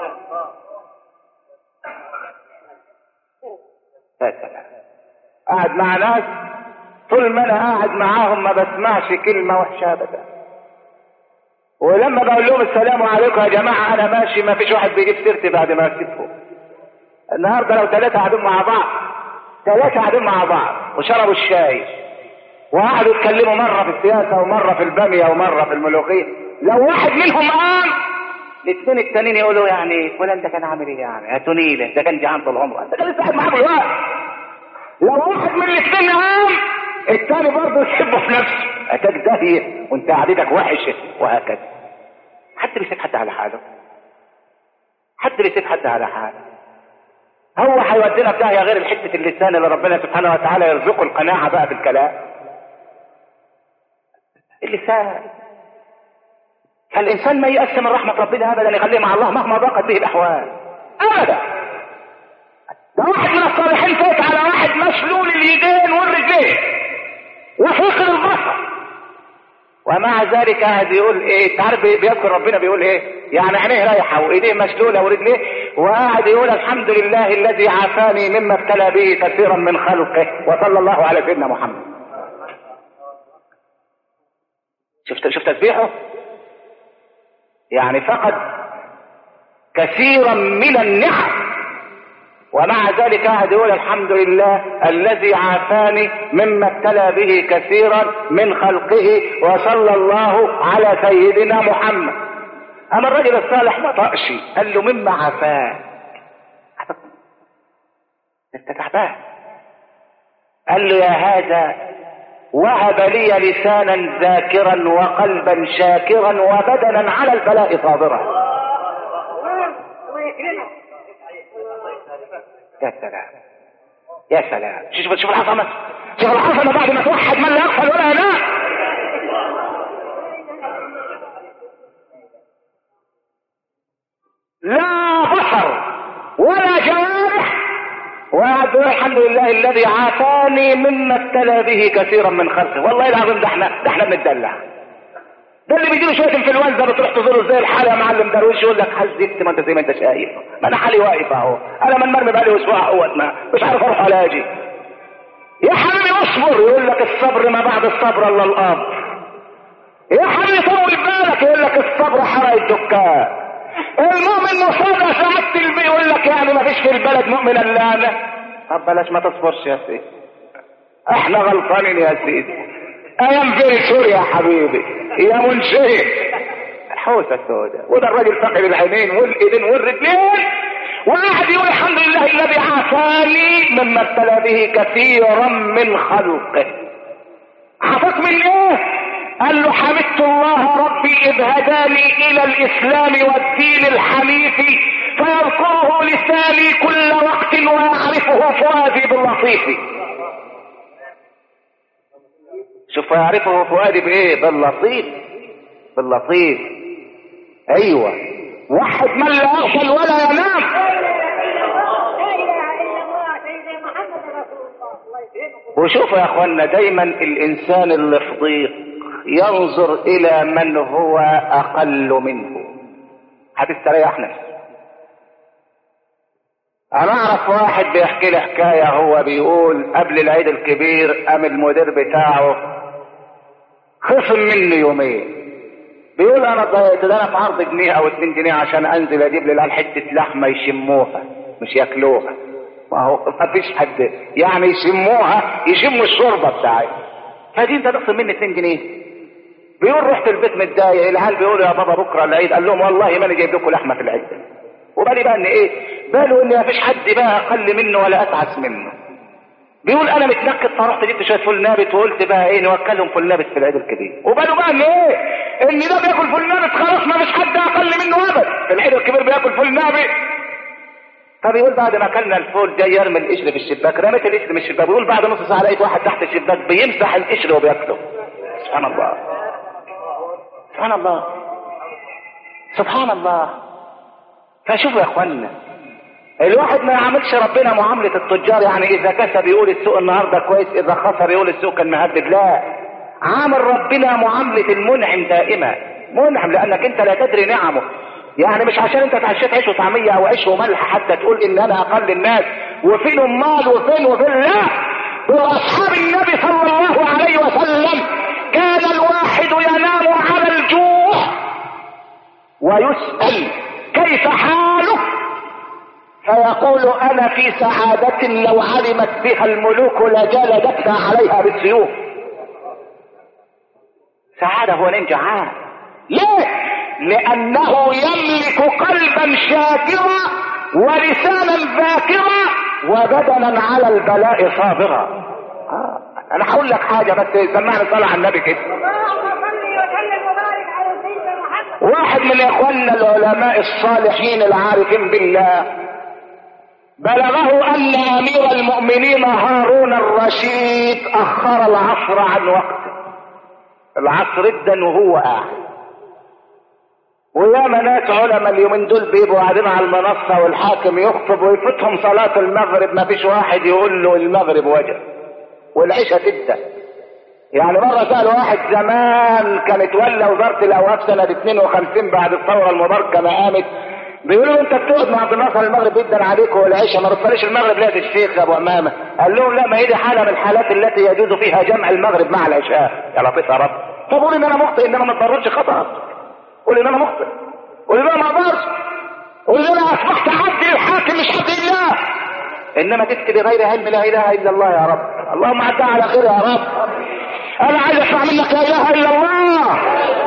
يا سلام قاعد مع ناس طول ما انا قاعد معاهم ما بسمعش كلمه وحشه ابدا ولما بقول لهم السلام عليكم يا جماعه انا ماشي ما فيش واحد بيجيب سيرتي بعد ما اسيبهم النهارده لو ثلاثه قاعدين مع بعض ثلاثه قاعدين مع بعض وشربوا الشاي وقعدوا يتكلموا مره في السياسه ومره في الباميه ومره في الملوخيه لو واحد منهم قام الاثنين التانيين يقولوا يعني فلان ده كان عامل ايه يعني هاتوني له ده كان جعان طول عمره ده كان لسه قاعد معاه بالوقت لو واحد من الاثنين قام التاني برضه يحبه في نفسه اتاك داهية وانت قعدتك وحشة وهكذا حد بيسيب حد على حاله حد بيسيب حد على حاله هو هيودينا في داهية غير حتة اللسان اللي ربنا سبحانه وتعالى يرزقه القناعة بقى بالكلام اللسان فالإنسان ما يأس من رحمة ربنا أبدا يخليه مع الله مهما ضاقت به الأحوال أبدا ده واحد من الصالحين فات على واحد مشلول اليدين والرجلين وفقر البصر ومع ذلك قاعد يقول ايه انت عارف بيذكر ربنا بيقول ايه يعني عينيه رايحه وايديه مشلوله ورجليه وقاعد يقول الحمد لله الذي عافاني مما ابتلى به كثيرا من خلقه وصلى الله على سيدنا محمد شفت شفت تسبيحه يعني فقد كثيرا من النعم ومع ذلك قاعد يقول الحمد لله الذي عافاني مما ابتلى به كثيرا من خلقه وصلى الله على سيدنا محمد اما الرجل الصالح ما طقش قال له مما عافاك انت تعبان قال له يا هذا وهب لي لسانا ذاكرا وقلبا شاكرا وبدنا على البلاء صابرا الله يكرمك يا سلام يا سلام شوف شوف العظمه شوف العظمه بعد ما توحد من لا يغفل ولا ينام لا بصر ولا جوارح وقعد يقول الحمد لله الذي عافاني مما ابتلى به كثيرا من خلقه والله العظيم ده احنا ده احنا بنتدلع ده اللي بيجيله شويه انفلونزا بتروح تزوره زي الحاله يا معلم درويش يقول لك حزبت ما انت زي ما انت شايف ما انا حالي واقف اهو انا من مرمي بقالي اسبوع اهوت ما مش عارف اروح ولا اجي يا حبيبي اصبر يقول لك الصبر ما بعد الصبر الا الامر يا حبيبي طول بالك يقول لك الصبر حرق الدكان المؤمن مصاب سعادة البي يقول لك يعني ما فيش في البلد مؤمن الا انا طب بلاش ما تصبرش يا سيدي احنا غلطانين يا سيدي ايام فيري سوري يا حبيبي يا منشئ حوسه سوداء وده الراجل فقد العينين والايدين والرجلين وقاعد يقول الحمد لله الذي عافاني مما ابتلى به كثيرا من خلقه عافاك من ايه قال له حمدت الله ربي اذ هداني الى الاسلام والدين الحنيف فيذكره لساني كل وقت ويعرفه فؤادي باللطيف شوف يعرفه فؤادي بايه باللطيف باللطيف ايوه واحد من لا يغفل ولا ينام لا اله الا الله سيدنا محمد رسول الله الله يكرمكم وشوفوا يا اخوانا دايما الانسان اللي في ضيق ينظر الى من هو اقل منه هتستريح نفسه انا اعرف واحد بيحكي لي حكايه هو بيقول قبل العيد الكبير قام المدير بتاعه خصم مني يومين بيقول انا ضايقت ده انا في عرض جنيه او اتنين جنيه عشان انزل اجيب للعيال حته لحمه يشموها مش ياكلوها ما هو ما فيش حد يعني يشموها يشموا الشوربه بتاعي فدي انت تخصم مني 2 جنيه بيقول رحت البيت متضايق العيال بيقولوا يا بابا بكره العيد قال لهم والله ما انا جايب لكم لحمه في العيد وبالي بقى ان ايه باله ان ما فيش حد بقى اقل منه ولا اتعس منه بيقول انا متنكد فرحت جبت شويه فول نابت وقلت بقى ايه نوكلهم فول نابت في العيد الكبير وباله بقى ان ايه ان ده بياكل فول نابت خلاص ما فيش حد اقل منه ابدا في العيد الكبير بياكل فول نابت فبيقول بعد ما اكلنا الفول جاي يرمي القشر في الشباك رميت القشر من الشباك بيقول بعد نص ساعه لقيت واحد تحت الشباك بيمسح القشر وبياكله سبحان الله سبحان الله سبحان الله فشوفوا يا اخوانا الواحد ما يعاملش ربنا معاملة التجار يعني اذا كسب يقول السوق النهاردة كويس اذا خسر يقول السوق كان مهدد لا عامل ربنا معاملة المنعم دائما منعم لانك انت لا تدري نعمه يعني مش عشان انت اتعشيت عيش وطعمية او عيش وملح حتى تقول ان انا اقل الناس وفين امال وفين وفين لا دول اصحاب النبي صلى الله عليه وسلم كان الواحد ينام على الجوع ويسأل كيف حاله فيقول انا في سعادة لو علمت بها الملوك لجلدتنا عليها بالسيوف سعادة هو نام جعان ليه لانه يملك قلبا شاكرا ولسانا ذاكرا وبدنا على البلاء صابرا آه. انا هقول لك حاجة بس سمعني صلاة على النبي كده اللهم صل وسلم وبارك على سيدنا محمد واحد من اخواننا العلماء الصالحين العارفين بالله بلغه ان امير المؤمنين هارون الرشيد اخر العصر عن وقته العصر جدا وهو قاعد وياما ناس علماء اليومين دول بيبقوا قاعدين على المنصه والحاكم يخطب ويفوتهم صلاه المغرب ما فيش واحد يقول له المغرب وجب والعشاء تبدا يعني مرة سأل واحد زمان كان اتولى وزارة الأوقاف سنة 52 بعد الثورة المباركة ما قامت بيقولوا له انت بتقعد مع عبد الناصر المغرب جدا عليك والعشاء ما رفليش المغرب لقيت الشيخ يا ابو امامه قال لهم لا ما هي دي حاله من الحالات التي يجوز فيها جمع المغرب مع العشاء يا لطيف يا رب طب قول ان انا مخطئ انما ما تضررش خطا قول ان انا مخطئ قول ان انا ما اقدرش قول ان انا اصبحت عبد للحاكم مش عبد الله انما تفتي بغير علم لا اله الا الله يا رب اللهم عدها على خير يا رب انا عايز اسمع منك لا اله الا الله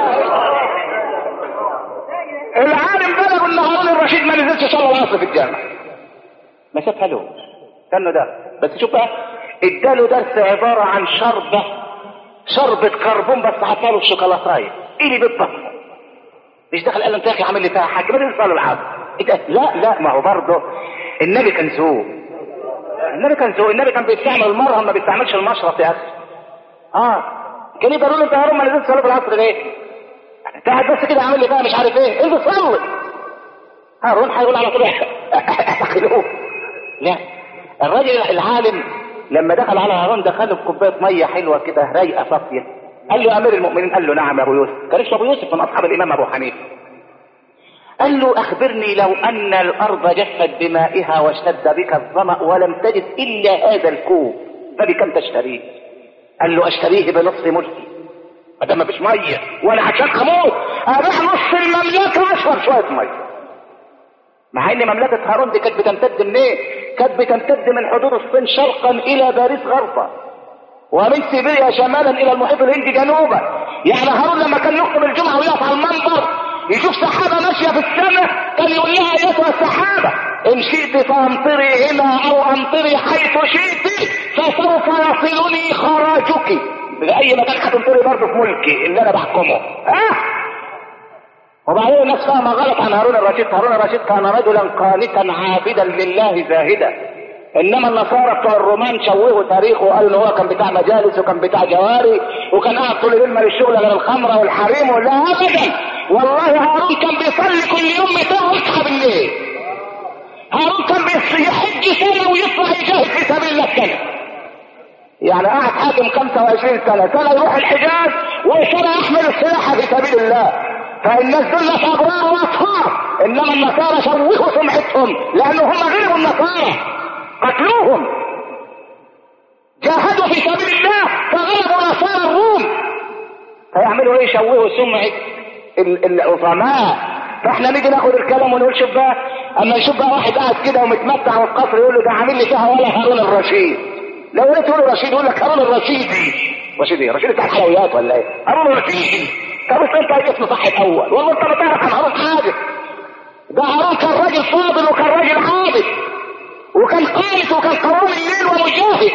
العالم بلغ ان هارون الرشيد ما نزلش صلى العصر في الجامع ما شافها له استنوا ده بس شوف بقى اداله درس عباره عن شربه شربة كربون بس حطها له الشوكولاتايه ايه اللي بالضبط مش دخل قال له انت يا اخي عامل لي فيها حاجه ما تنسى صلوا العصر إيه ده؟ لا لا ما هو برضه النبي كان ذوق النبي كان ذوق النبي كان بيستعمل المرهم ما بيستعملش المشرط يا اخي اه كان يبقى له انت يا هارون ما نزلت صلاه العصر ليه؟ انت قاعد بس كده عامل لي بقى مش عارف ايه انت صلي هارون هيقول على طول اعتقلوه لا الراجل العالم لما دخل على هارون دخله بكوبايه ميه حلوه كده رايقه صافيه قال له امير المؤمنين قال له نعم يا ابو يوسف كان اسمه ابو يوسف من اصحاب الامام ابو حنيفه قال له اخبرني لو ان الارض جفت بمائها واشتد بك الظما ولم تجد الا هذا الكوب فبكم تشتريه قال له اشتريه بنصف ملكي ما دام مفيش ميه وانا عشان اموت ابيع نص المملكه واشرب شويه ميه مع ان مملكة هارون دي كانت بتمتد منين؟ كانت بتمتد من حدود الصين شرقا الى باريس غربا ومن سيبيريا شمالا الى المحيط الهندي جنوبا يعني هارون لما كان يخطب الجمعة ويقف على المنبر يشوف سحابة ماشية في السماء كان يقول لها ايتها السحابة ان شئت فامطري هنا او امطري حيث شئت فسوف يصلني خراجك بأي مكان هتمطري برضه في ملكي اللي انا بحكمه اه وبعدين الناس فاهمة غلط عن هارون الرشيد هارون الرشيد كان رجلا قانتا عابدا لله زاهدا انما النصارى بتوع الرومان شوهوا تاريخه وقالوا ان هو كان بتاع مجالس وكان بتاع جواري وكان قاعد طول الليل من الشغل غير الخمره والحريم لا ابدا والله هارون كان بيصلي كل يوم 200 ركعه بالليل هارون كان بيحج سنه ويطلع يجاهد في سبيل الله سنه يعني قاعد حاكم 25 سنه سنه يروح الحجاز وسنه يحمل السلاح في سبيل الله فالناس دول ابرار واطهار انما النصارى شوهوا سمعتهم لانه هم غيروا النصارى قتلوهم جاهدوا في سبيل الله فغلبوا نصارى الروم فيعملوا ايه يشوهوا سمعة العظماء فاحنا نيجي ناخد الكلام ونقول شوف بقى اما نشوف بقى واحد قاعد كده ومتمتع في القصر يقول له ده عامل لي فيها ولا هارون الرشيد لو قلت تقول رشيد يقول لك هارون الرشيدي رشيد ايه رشيد بتاع الحلويات ولا ايه هارون الرشيدي طب انت اسم صح الاول والله انت ما تعرف عن هارون حاجه ده هارون كان راجل فاضل وكان راجل عابد وكان قانت وكان قوام الليل ومجاهد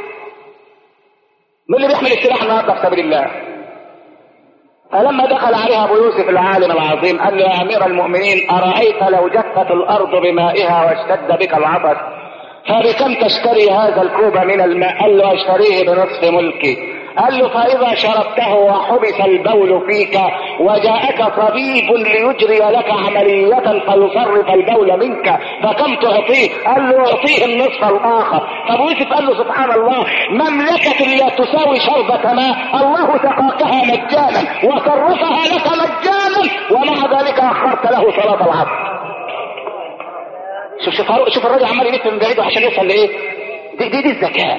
من اللي بيحمل السلاح النهارده في سبيل الله فلما دخل عليها ابو يوسف العالم العظيم قال له يا امير المؤمنين ارايت لو جفت الارض بمائها واشتد بك العطش فبكم تشتري هذا الكوب من الماء قال له اشتريه بنصف ملكي قال له فإذا شربته وحبس البول فيك وجاءك طبيب ليجري لك عملية فيصرف البول منك فكم تعطيه؟ قال له أعطيه النصف الآخر فأبو يوسف قال له سبحان الله مملكة لا تساوي شربة ماء الله سقاكها مجانا وصرفها لك مجانا ومع ذلك أخرت له صلاة العصر شوف شوف شوف الراجل عمال يلف من بعيد عشان يوصل لايه؟ دي دي, دي الذكاء.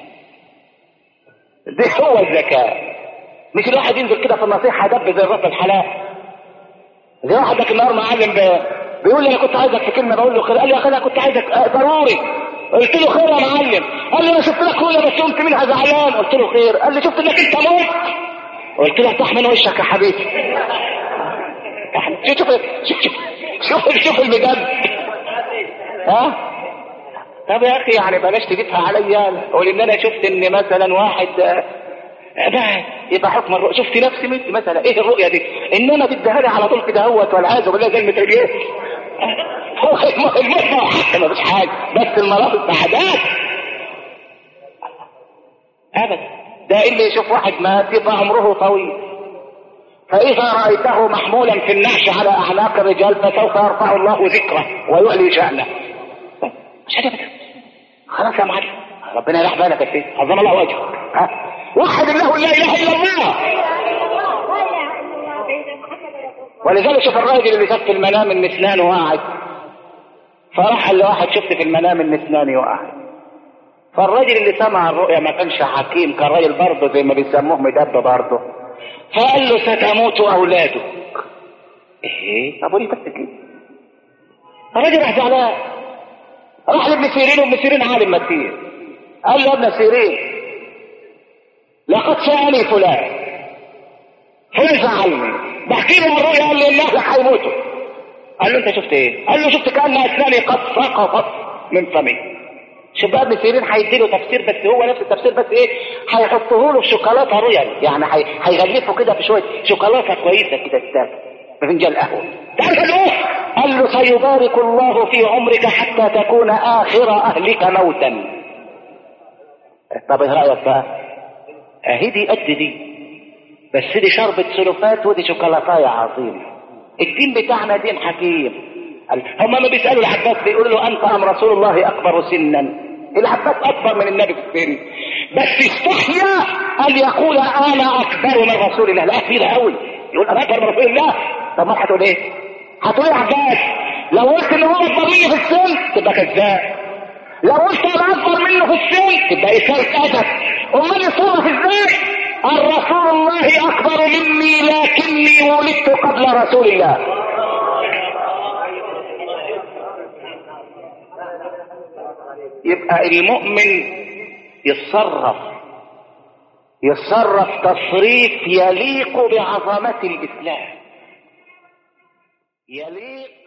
دي هو الذكاء. مش الواحد ينزل كده في النصيحه دب زي الراس الحلاق. زي واحد ذاك النهار معلم بيقول لي انا كنت عايزك في كلمه بقول له خير قال لي يا اخي انا كنت عايزك ضروري قلت له خير يا معلم قال لي انا شفت لك رؤيا بس قمت منها زعلان قلت له خير قال لي شفت انك انت موت قلت له افتح من وشك يا حبيبي شوف شوف شوف شوف المجد ها طب يا اخي يعني بلاش تجيبها عليا قول ان انا شفت ان مثلا واحد بقى يبقى حكم الرؤيا شفت نفسي مثل مثلا ايه الرؤيا دي ان انا بديها لي على طول كده اهوت والعياذ بالله زي المترجيات هو الموت ما فيش حاجه بس المناطق سعادات ابدا ده اللي يشوف واحد مات يبقى عمره طويل فإذا رأيته محمولا في النعش على أعناق الرجال فسوف يرفع الله ذكره ويعلي شأنه مش هتبدا خلاص يا معلم ربنا يريح بالك يا سيدي عظم الله وجهك ها وحد الله لا اله الا الله ولذلك شوف الراجل اللي شاف في المنام ان اسنانه قاعد فراح لواحد شفت في المنام ان اسناني وقعت فالراجل اللي سمع الرؤيا ما كانش حكيم كان راجل برضه زي ما بيسموه مدب برضه فقال له ستموت اولادك ايه طب وليه بس كده الراجل راح زعلان راح لابن سيرين وابن سيرين عالم مسير قال له يا ابن سيرين لقد سألني فلان فلان زعلني بحكي له الرؤيا قال لي الناس هيموتوا قال له انت شفت ايه؟ قال له شفت كان اسناني قد سقطت من فمي شوف بقى ابن سيرين هيدي له تفسير بس هو نفس التفسير بس ايه؟ هيحطه له في شوكولاته رويال يعني هيغلفه كده في شويه شوكولاته كويسه كده تستاهل بفنجان قهوه تعرف له قال له سيبارك الله في عمرك حتى تكون اخر اهلك موتا طب ايه رايك بقى اهي دي قد دي بس دي شربة سلوفات ودي شوكولاتاية عظيمة الدين بتاعنا دين حكيم هم ما بيسألوا العباس بيقولوا له أنت أم رسول الله أكبر سنا العباس أكبر من النبي في السن بس استحيا أن يقول أنا أكبر من رسول الله لا كتير قوي يقول أنا أكبر من رسول الله طب ما هتقول إيه؟ هتقول يا عباس لو قلت إن هو أكبر مني في السن تبقى كذاب لو قلت أنا أكبر منه في السن تبقى إساءة أدب أمال يصرف إزاي؟ الرسول الله أكبر مني لكني ولدت قبل رسول الله يبقى المؤمن يتصرف يتصرف تصريف يليق بعظمة الإسلام يليق